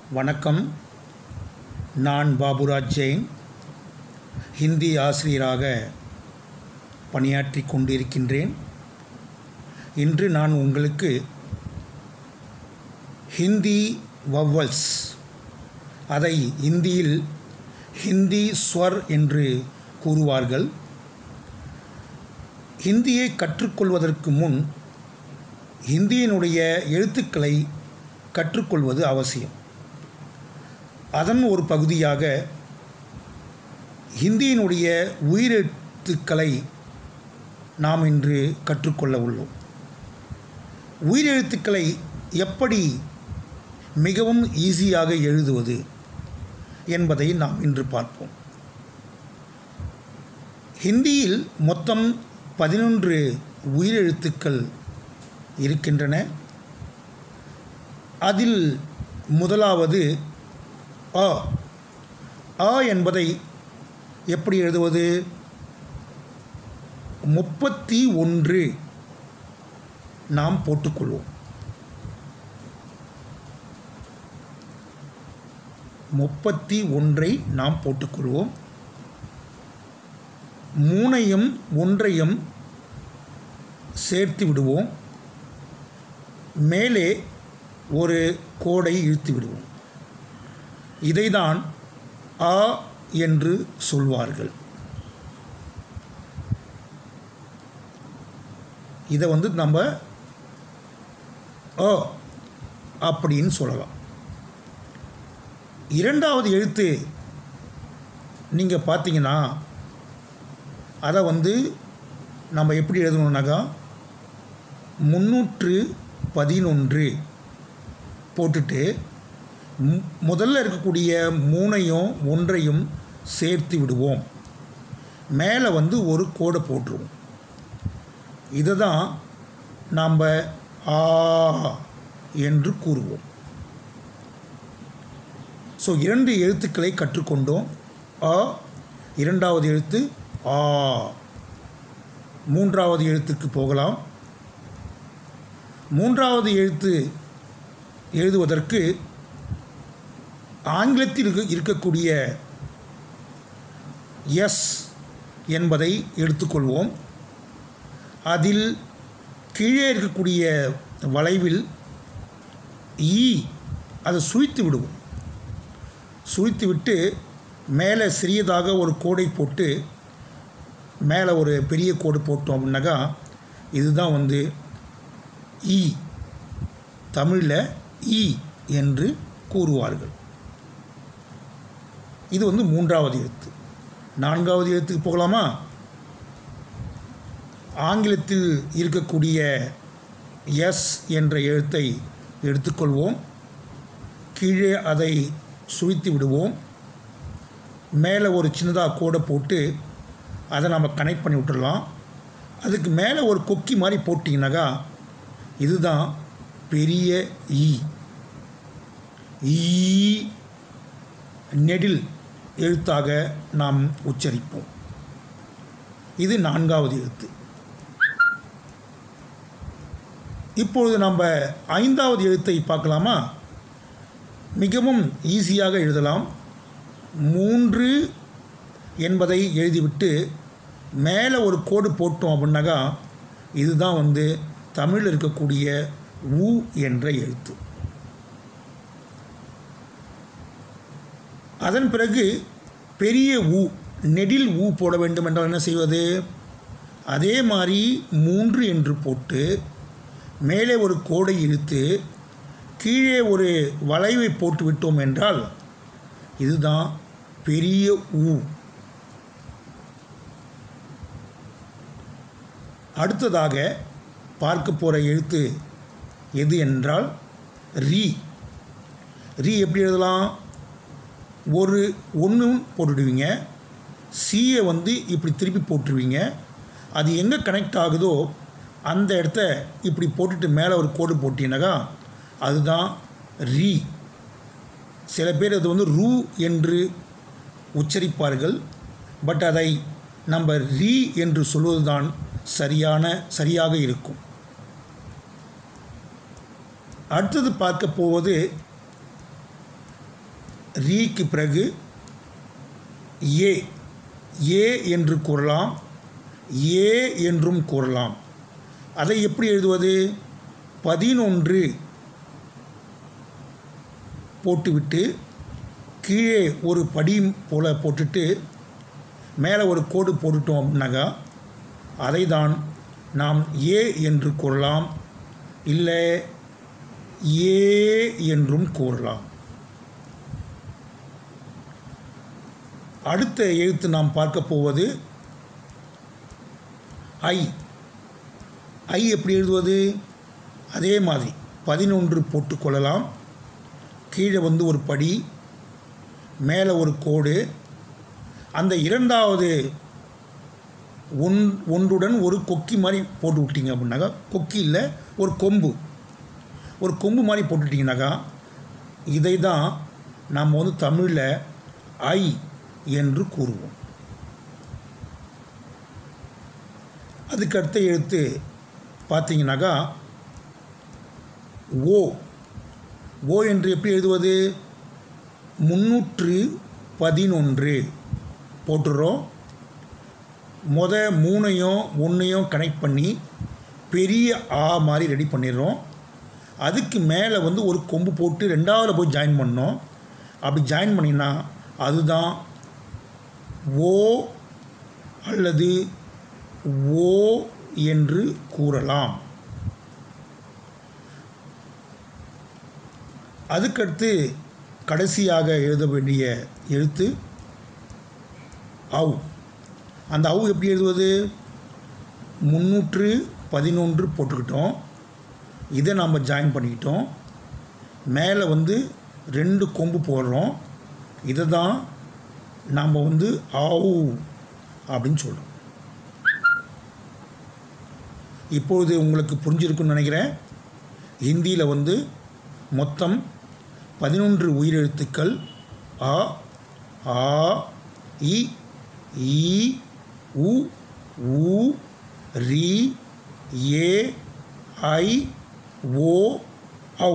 வணக்கம் நான் பாபுராஜ் ஜெயின் ஹிந்தி ஆசிரியராக பணியாற்றி கொண்டிருக்கின்றேன் இன்று நான் உங்களுக்கு ஹிந்தி வவ்வல்ஸ் அதை இந்தியில் ஹிந்தி ஸ்வர் என்று கூறுவார்கள் ஹிந்தியை கற்றுக்கொள்வதற்கு முன் ஹிந்தியினுடைய எழுத்துக்களை கற்றுக்கொள்வது அவசியம் அதன் ஒரு பகுதியாக ஹிந்தியினுடைய உயிரெழுத்துக்களை நாம் இன்று கற்றுக்கொள்ள உள்ளோம் உயிரெழுத்துக்களை எப்படி மிகவும் ஈஸியாக எழுதுவது என்பதை நாம் இன்று பார்ப்போம் ஹிந்தியில் மொத்தம் பதினொன்று உயிரெழுத்துக்கள் இருக்கின்றன அதில் முதலாவது அ அ என்பதை எப்படி எழுதுவது முப்பத்தி ஒன்று நாம் போட்டுக்கொள்வோம் முப்பத்தி ஒன்றை நாம் போட்டுக்கொள்வோம் மூணையும் ஒன்றையும் சேர்த்து விடுவோம் மேலே ஒரு கோடை இழுத்து விடுவோம் இதைதான் ஆ என்று சொல்வார்கள் இதை வந்து நம்ம அ அப்படின்னு சொல்லலாம் இரண்டாவது எழுத்து நீங்கள் பார்த்தீங்கன்னா அதை வந்து நம்ம எப்படி எழுதணுன்னாக்கா முந்நூற்று பதினொன்று போட்டுட்டு மு- முதல்ல இருக்கக்கூடிய மூணையும் ஒன்றையும் சேர்த்து விடுவோம் மேலே வந்து ஒரு கோடை போட்டுருவோம் இதை தான் நாம் ஆ என்று கூறுவோம் ஸோ இரண்டு எழுத்துக்களை கற்றுக்கொண்டோம் அ இரண்டாவது எழுத்து ஆ மூன்றாவது எழுத்துக்கு போகலாம் மூன்றாவது எழுத்து எழுதுவதற்கு ஆங்கிலத்தில் இருக்க- இருக்கக்கூடிய எஸ் என்பதை எடுத்துக்கொள்வோம் அதில் கீழே இருக்கக்கூடிய வளைவில் ஈ அதை சுழித்து விடுவோம் சுழித்து விட்டு மேலே சிறியதாக ஒரு கோடை போட்டு மேலே ஒரு பெரிய கோடு போட்டோம் அப்படின்னாக்கா இதுதான் வந்து ஈ தமிழில் ஈ என்று கூறுவார்கள் இது வந்து மூன்றாவது எழுத்து நான்காவது எழுத்துக்கு போகலாமா ஆங்கிலத்தில் இருக்கக்கூடிய எஸ் என்ற எழுத்தை எடுத்துக்கொள்வோம் கீழே அதை சுழித்து விடுவோம் மேலே ஒரு சின்னதாக கோடை போட்டு அதை நம்ம கனெக்ட் பண்ணி விட்டுடலாம் அதுக்கு மேலே ஒரு கொக்கி மாதிரி போட்டிங்கனாக்கா இதுதான் பெரிய ஈ ஈ நெடில் எழுத்தாக நாம் உச்சரிப்போம் இது நான்காவது எழுத்து இப்பொழுது நம்ம ஐந்தாவது எழுத்தை பார்க்கலாமா மிகவும் ஈஸியாக எழுதலாம் மூன்று என்பதை எழுதிவிட்டு மேலே ஒரு கோடு போட்டோம் அப்படின்னாக்கா இதுதான் வந்து தமிழில் இருக்கக்கூடிய உ என்ற எழுத்து அதன் பிறகு பெரிய உ நெடில் ஊ போட வேண்டும் என்றால் என்ன செய்வது அதே மாதிரி மூன்று என்று போட்டு மேலே ஒரு கோடை இழுத்து கீழே ஒரு வளைவை போட்டு விட்டோம் என்றால் இதுதான் பெரிய ஊ அடுத்ததாக பார்க்க போகிற எழுத்து எது என்றால் ரீ ரீ எப்படி எழுதலாம் ஒரு ஒன்று போட்டுடுவீங்க சியை வந்து இப்படி திருப்பி போட்டுருவீங்க அது எங்கே கனெக்ட் ஆகுதோ அந்த இடத்த இப்படி போட்டுட்டு மேலே ஒரு கோடு போட்டீங்கன்னாக்கா அதுதான் ரீ சில பேர் அது வந்து ரூ என்று உச்சரிப்பார்கள் பட் அதை நம்ம ரீ என்று சொல்வதுதான் சரியான சரியாக இருக்கும் அடுத்தது பார்க்க போவது ரீக்கு பிறகு ஏ ஏ என்று கூறலாம் ஏ என்றும் கூறலாம் அதை எப்படி எழுதுவது பதினொன்று போட்டுவிட்டு கீழே ஒரு படி போல் போட்டுட்டு மேலே ஒரு கோடு போட்டுட்டோம் அப்படின்னாக்கா அதை தான் நாம் ஏ என்று கூறலாம் இல்லை ஏ என்றும் கூறலாம் அடுத்த எழுத்து நாம் பார்க்க போவது ஐ ஐ எப்படி எழுதுவது அதே மாதிரி பதினொன்று போட்டுக்கொள்ளலாம் கீழே வந்து ஒரு படி மேலே ஒரு கோடு அந்த இரண்டாவது ஒன் ஒன்றுடன் ஒரு கொக்கி மாதிரி போட்டு விட்டீங்க அப்படின்னாக்கா கொக்கி இல்லை ஒரு கொம்பு ஒரு கொம்பு மாதிரி போட்டுட்டிங்கனாக்கா இதை தான் நாம் வந்து தமிழில் ஐ என்று கூறுவோம் அதுக்கு அடுத்த எழுத்து பார்த்தீங்கன்னாக்கா ஓ ஓ என்று எப்படி எழுதுவது முன்னூற்று பதினொன்று போட்டுடுறோம் மொத மூணையும் ஒன்றையும் கனெக்ட் பண்ணி பெரிய ஆ மாதிரி ரெடி பண்ணிடுறோம் அதுக்கு மேலே வந்து ஒரு கொம்பு போட்டு ரெண்டாவது போய் ஜாயின் பண்ணோம் அப்படி ஜாயின் பண்ணினா அதுதான் ஓ அல்லது ஓ என்று கூறலாம் அதுக்கடுத்து கடைசியாக எழுத வேண்டிய எழுத்து அவு அந்த அவு எப்படி எழுதுவது முந்நூற்று பதினொன்று போட்டுக்கிட்டோம் இதை நாம் ஜாயின் பண்ணிக்கிட்டோம் மேலே வந்து ரெண்டு கொம்பு போடுறோம் இதை தான் நாம் வந்து ஆவு அப்படின்னு சொல்கிறோம் இப்பொழுது உங்களுக்கு புரிஞ்சிருக்குன்னு நினைக்கிறேன் ஹிந்தியில் வந்து மொத்தம் பதினொன்று உயிரெழுத்துக்கள் அ ஆ இ ஈ உ ஊ ரி ஏ ஐ ஓ ஔ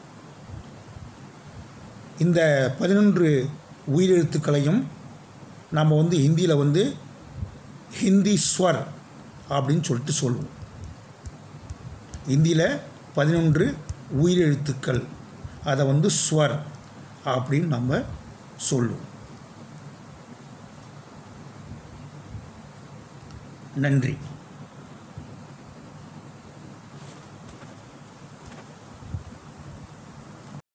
இந்த பதினொன்று உயிரெழுத்துக்களையும் நாம் வந்து ஹிந்தியில் வந்து ஹிந்தி ஸ்வர் அப்படின்னு சொல்லிட்டு சொல்லுவோம் ஹிந்தியில் பதினொன்று உயிரெழுத்துக்கள் அதை வந்து ஸ்வர் அப்படின்னு நம்ம சொல்லுவோம் நன்றி